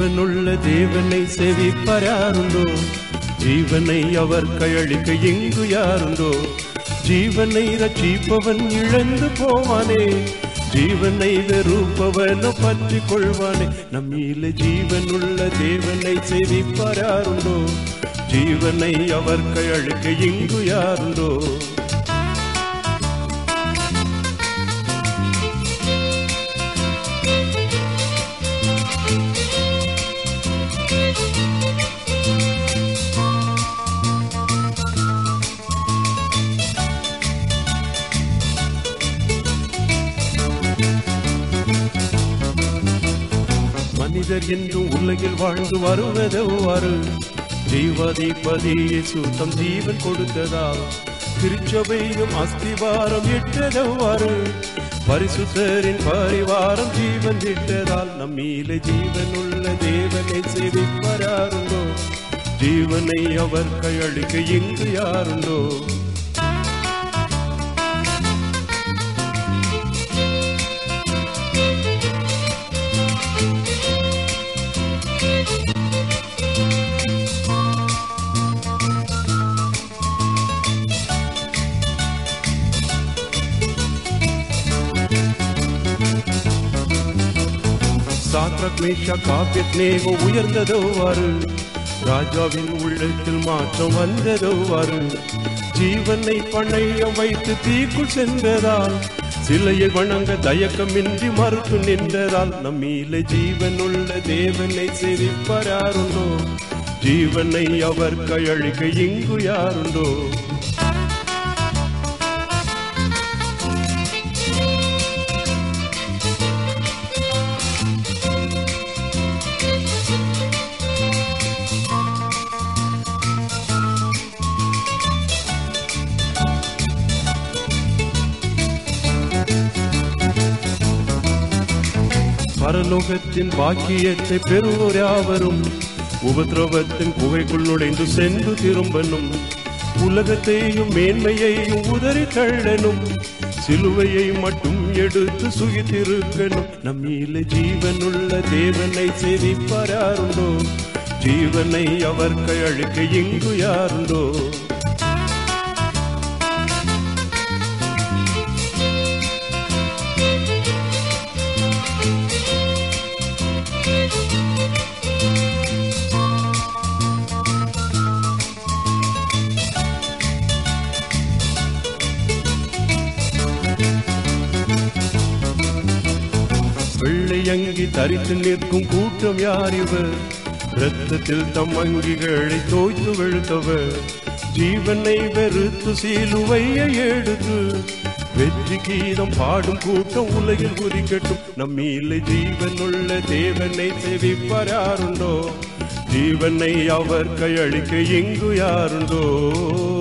ஜீவனுள்ள தேவனை செவிப்பராருண்டோ ஜீவனை அவர் கையளிக்க இங்கு யாருண்டோ ஜீவனை ரட்சிப்பவன் இழந்து போவானே ஜீவனை வெறுப்பவனோ பற்றி கொள்வானே நம்மீல ஜீவனுள்ள தேவனை செவிப்பராருண்டோ ஜீவனை அவர் கையளிக்க இங்கு யாருண்டோ மனிதர் என்றும் உலகில் வாழ்ந்து வருவதெவ்வாறு ஜீவாதிபதி இயேசு தம் ஜீவன் கொடுத்ததால் திருச்சபையும் அஸ்திவாரம் இட்டதெவ்வாறு பரிசுத்தரின் பரிவாரம் ஜீவன் விட்டதால் நம்மீல ஜீவனுள்ள தேவனை சேவிப்பராருண்டோ ஜீவனை அவர் கையளிக்க இங்கு யாருண்டோ சாத்ரக் மேஷா காப்பியத்னேகோ உயர்ந்ததோவாறு ராஜாவின் உள்ளத்தில் மாற்றம் வந்ததோவாறு ஜீவனை பணையம் வைத்து தீக்குள் சென்றதால் சிலையை வணங்க தயக்கமின்றி மறுத்து நின்றதால் நம்மீல ஜீவனுள்ள தேவனை செவிப்பராருண்டோ ஜீவனை அவர் கையளிக்க இங்கு யாருண்டோ பரலோகத்தின் பாக்கியத்தை பெறுவோர் யாவரும் உபதிரவத்தின் குகைக்குள் நுழைந்து சென்று திரும்பனும் உலகத்தையும் மேன்மையையும் உதறி தள்ளனும் சிலுவையை மட்டும் எடுத்து சுகித்திருக்கணும் நம்மீல ஜீவனுள்ள தேவனை சேவிப்பாருண்டோ ஜீவனை அவர் கையளிக்க இங்கு யாருண்டோ வெள்ளையங்கி தரித்து நிற்கும் கூட்டம் யார் இவர் ரத்தத்தில் தம் அங்கிகளை தோய்த்து வெளுத்தவர் ஜீவனை வெறுத்து சீலுவையை எடுத்து வெற்றி கீதம் பாடும் கூட்டம் உலகில் குதிக்கட்டும் நம்மீல ஜீவனுள்ள தேவனை செவிப்பராருண்டோ ஜீவனை அவர் கையளிக்க இங்கு யாருண்டோ